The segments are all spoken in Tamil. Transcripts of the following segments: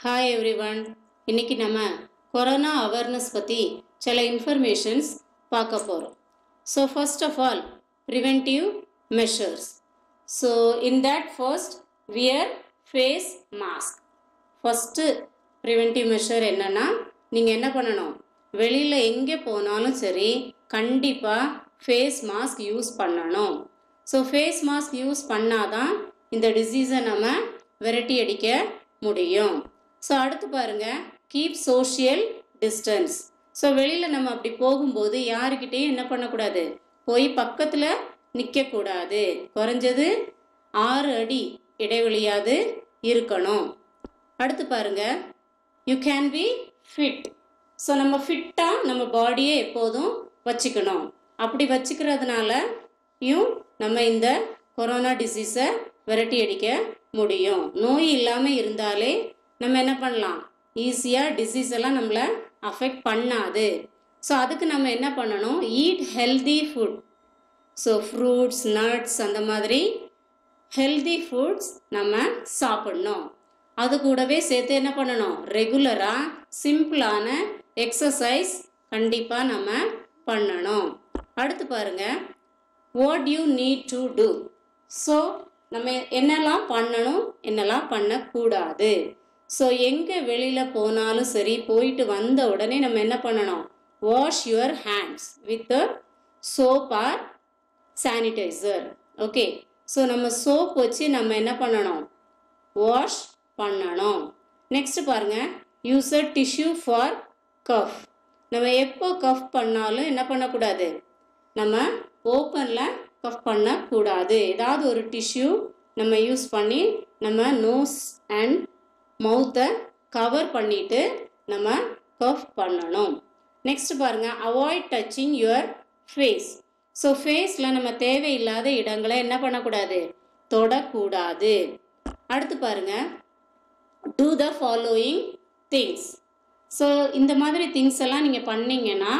ஹாய் எவ்ரிவன் இன்னைக்கு நம்ம கொரோனா அவேர்னஸ் பற்றி சில இன்ஃபர்மேஷன்ஸ் பார்க்க போகிறோம் so first of all preventive measures so in that first wear face mask first preventive measure என்னென்னா நீங்கள் என்ன பண்ணணும் வெளியில் எங்கே போனாலும் சரி கண்டிப்பாக ஃபேஸ் மாஸ்க் யூஸ் பண்ணணும் ஸோ ஃபேஸ் மாஸ்க் யூஸ் பண்ணாதான் இந்த டிசீஸை நம்ம விரட்டி அடிக்க முடியும் ஸோ அடுத்து பாருங்க கீப் சோஷியல் டிஸ்டன்ஸ் ஸோ வெளியில் நம்ம அப்படி போகும்போது யாருக்கிட்டேயும் என்ன பண்ணக்கூடாது போய் பக்கத்தில் நிற்கக்கூடாது குறைஞ்சது ஆறு அடி இடைவெளியாவது இருக்கணும் அடுத்து பாருங்க you can be fit so நம்ம ஃபிட்டாக நம்ம பாடியை எப்போதும் வச்சுக்கணும் அப்படி வச்சுக்கிறதுனால யும் நம்ம இந்த கொரோனா டிசீஸை விரட்டி அடிக்க முடியும் நோய் இல்லாமல் இருந்தாலே நம்ம என்ன பண்ணலாம் ஈஸியாக டிசீஸ் எல்லாம் நம்மளை அஃபெக்ட் பண்ணாது ஸோ அதுக்கு நம்ம என்ன பண்ணணும் eat healthy food so fruits nuts அந்த மாதிரி ஹெல்தி ஃபுட்ஸ் நம்ம சாப்பிடணும் அது கூடவே சேர்த்து என்ன பண்ணணும் ரெகுலராக சிம்பிளான எக்ஸசைஸ் கண்டிப்பாக நம்ம பண்ணணும் அடுத்து பாருங்க what you need to do so நம்ம என்னெல்லாம் பண்ணணும் என்னெல்லாம் பண்ணக்கூடாது ஸோ எங்கே வெளியில் போனாலும் சரி போயிட்டு வந்த உடனே நம்ம என்ன பண்ணணும் wash your hands with soap or sanitiser okay so நம்ம சோப் வச்சு நம்ம என்ன பண்ணணும் வாஷ் பண்ணணும் நெக்ஸ்ட் பாருங்க use a tissue for cough நம்ம எப்போ கஃப் பண்ணாலும் என்ன பண்ணக்கூடாது நம்ம ஓப்பனில் கஃப் பண்ணக்கூடாது ஏதாவது ஒரு டிஷ்யூ நம்ம யூஸ் பண்ணி நம்ம நோஸ் அண்ட் மவுத்தை கவர் பண்ணிட்டு நம்ம கஃப் பண்ணணும் நெக்ஸ்ட் பாருங்க avoid touching your face so ஃபேஸில் நம்ம தேவையில்லாத இடங்களை என்ன பண்ணக்கூடாது தொடக்கூடாது அடுத்து பாருங்க do the following things so இந்த மாதிரி திங்ஸ் எல்லாம் நீங்கள் பண்ணீங்கன்னா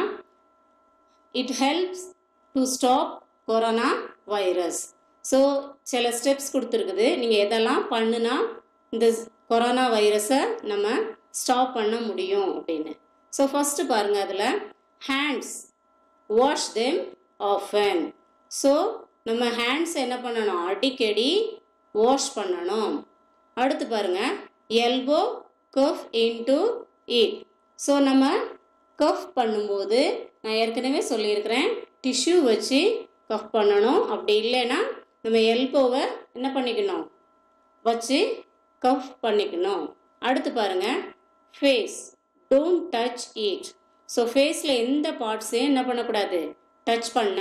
it helps to stop corona virus so சில ஸ்டெப்ஸ் கொடுத்துருக்குது நீங்கள் எதெல்லாம் பண்ணுனா இந்த கொரோனா வைரஸை நம்ம ஸ்டாப் பண்ண முடியும் அப்படின்னு ஸோ ஃபஸ்ட்டு பாருங்கள் அதில் hands wash them often so நம்ம ஹேண்ட்ஸ் என்ன பண்ணணும் அடிக்கடி வாஷ் பண்ணணும் அடுத்து பாருங்கள் elbow cough into it so நம்ம கஃப் பண்ணும்போது நான் ஏற்கனவே சொல்லியிருக்கிறேன் டிஷ்யூ வச்சு கஃப் பண்ணணும் அப்படி இல்லைன்னா நம்ம எல்போவை என்ன பண்ணிக்கணும் வச்சு கஃப் பண்ணிக்கணும் அடுத்து பாருங்க face don't touch it so ஃபேஸில் எந்த பார்ட்ஸையும் என்ன பண்ணக்கூடாது டச் பண்ண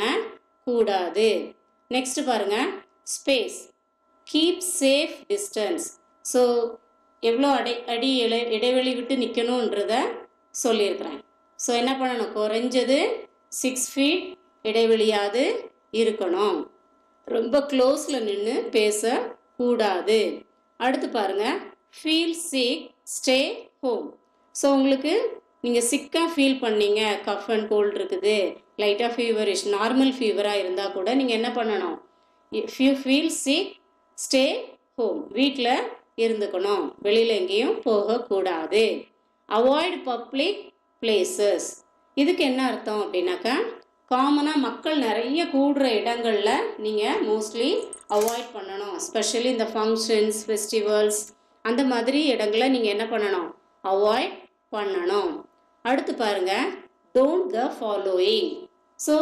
கூடாது நெக்ஸ்ட் பாருங்க space keep safe distance so எவ்வளோ அடை அடி இடை இடைவெளி விட்டு நிற்கணுன்றத சொல்லியிருக்கிறேன் ஸோ என்ன பண்ணணும் குறைஞ்சது சிக்ஸ் ஃபீட் இடைவெளியாவது இருக்கணும் ரொம்ப க்ளோஸில் நின்று பேசக்கூடாது அடுத்து பாருங்க feel sick stay home so உங்களுக்கு நீங்கள் சிக்காக ஃபீல் பண்ணீங்க கஃப் அண்ட் கோல்டு இருக்குது லைட்டாக ஃபீவரிஷ் நார்மல் ஃபீவராக இருந்தால் கூட நீங்கள் என்ன பண்ணணும் if you feel sick stay home வீட்டில் இருந்துக்கணும் வெளியில் எங்கேயும் போகக்கூடாது அவாய்ட் பப்ளிக் பிளேசஸ் இதுக்கு என்ன அர்த்தம் அப்படின்னாக்கா காமனாக மக்கள் நிறைய கூடுற இடங்களில் நீங்கள் மோஸ்ட்லி அவாய்ட் பண்ணணும் ஸ்பெஷலி இந்த ஃபங்க்ஷன்ஸ் ஃபெஸ்டிவல்ஸ் அந்த மாதிரி இடங்களை நீங்கள் என்ன பண்ணணும் அவாய்ட் பண்ணணும் அடுத்து பாருங்க டோன்ட் த ஃபாலோயிங் ஸோ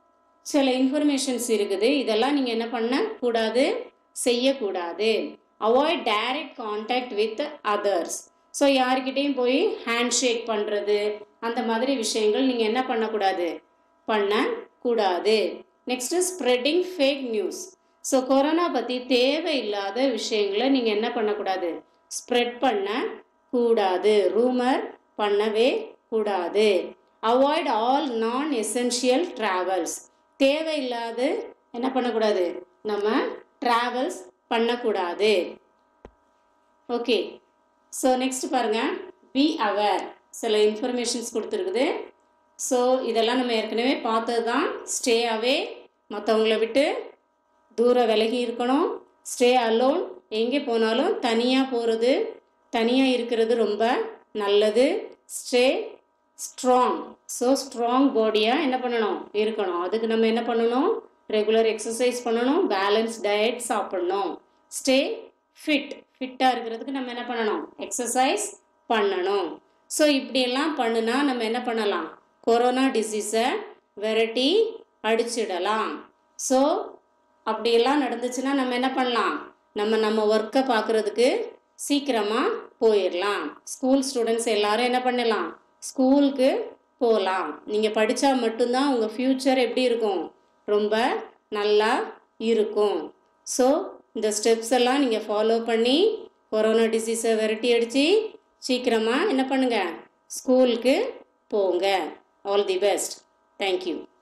சில இன்ஃபர்மேஷன்ஸ் இருக்குது இதெல்லாம் நீங்கள் என்ன பண்ணக்கூடாது செய்யக்கூடாது avoid direct contact with others so யார்கிட்டையும் போய் ஹேண்ட் ஷேக் பண்ணுறது அந்த மாதிரி விஷயங்கள் நீங்கள் என்ன பண்ணக்கூடாது பண்ணக்கூடாது next spreading fake news so corona பற்றி தேவையில்லாத விஷயங்களை நீங்கள் என்ன பண்ணக்கூடாது ஸ்ப்ரெட் பண்ண கூடாது ரூமர் பண்ணவே கூடாது avoid all non essential travels தேவையில்லாத என்ன பண்ணக்கூடாது நம்ம ட்ராவல்ஸ் பண்ணக்கூடாது ஓகே ஸோ நெக்ஸ்ட் பாருங்க பி அவேர் சில இன்ஃபர்மேஷன்ஸ் கொடுத்துருக்குது ஸோ இதெல்லாம் நம்ம ஏற்கனவே பார்த்தது தான் ஸ்டே அவே மற்றவங்கள விட்டு தூரம் விலகி இருக்கணும் ஸ்டே அலோன் எங்கே போனாலும் தனியாக போகிறது தனியாக இருக்கிறது ரொம்ப நல்லது ஸ்டே ஸ்ட்ராங் ஸோ ஸ்ட்ராங் பாடியாக என்ன பண்ணணும் இருக்கணும் அதுக்கு நம்ம என்ன பண்ணணும் ரெகுலர் எக்ஸசைஸ் பண்ணணும் பேலன்ஸ் டயட் சாப்பிடணும் ஸ்டே ஃபிட் ஃபிட்டாக இருக்கிறதுக்கு நம்ம என்ன பண்ணணும் எக்ஸசைஸ் பண்ணணும் ஸோ இப்படியெல்லாம் பண்ணுனா நம்ம என்ன பண்ணலாம் கொரோனா டிசீஸை விரட்டி அடிச்சிடலாம் ஸோ அப்படியெல்லாம் நடந்துச்சுன்னா நம்ம என்ன பண்ணலாம் நம்ம நம்ம ஒர்க்கை பார்க்குறதுக்கு சீக்கிரமாக போயிடலாம் ஸ்கூல் ஸ்டூடெண்ட்ஸ் எல்லாரும் என்ன பண்ணலாம் ஸ்கூலுக்கு போகலாம் நீங்கள் படித்தா மட்டும்தான் உங்கள் ஃப்யூச்சர் எப்படி இருக்கும் ரொம்ப நல்லா இருக்கும் ஸோ இந்த ஸ்டெப்ஸ் எல்லாம் நீங்கள் ஃபாலோ பண்ணி கொரோனா டிசீஸை விரட்டி அடித்து சீக்கிரமாக என்ன பண்ணுங்கள் ஸ்கூலுக்கு போங்க ஆல் தி பெஸ்ட் தேங்க்யூ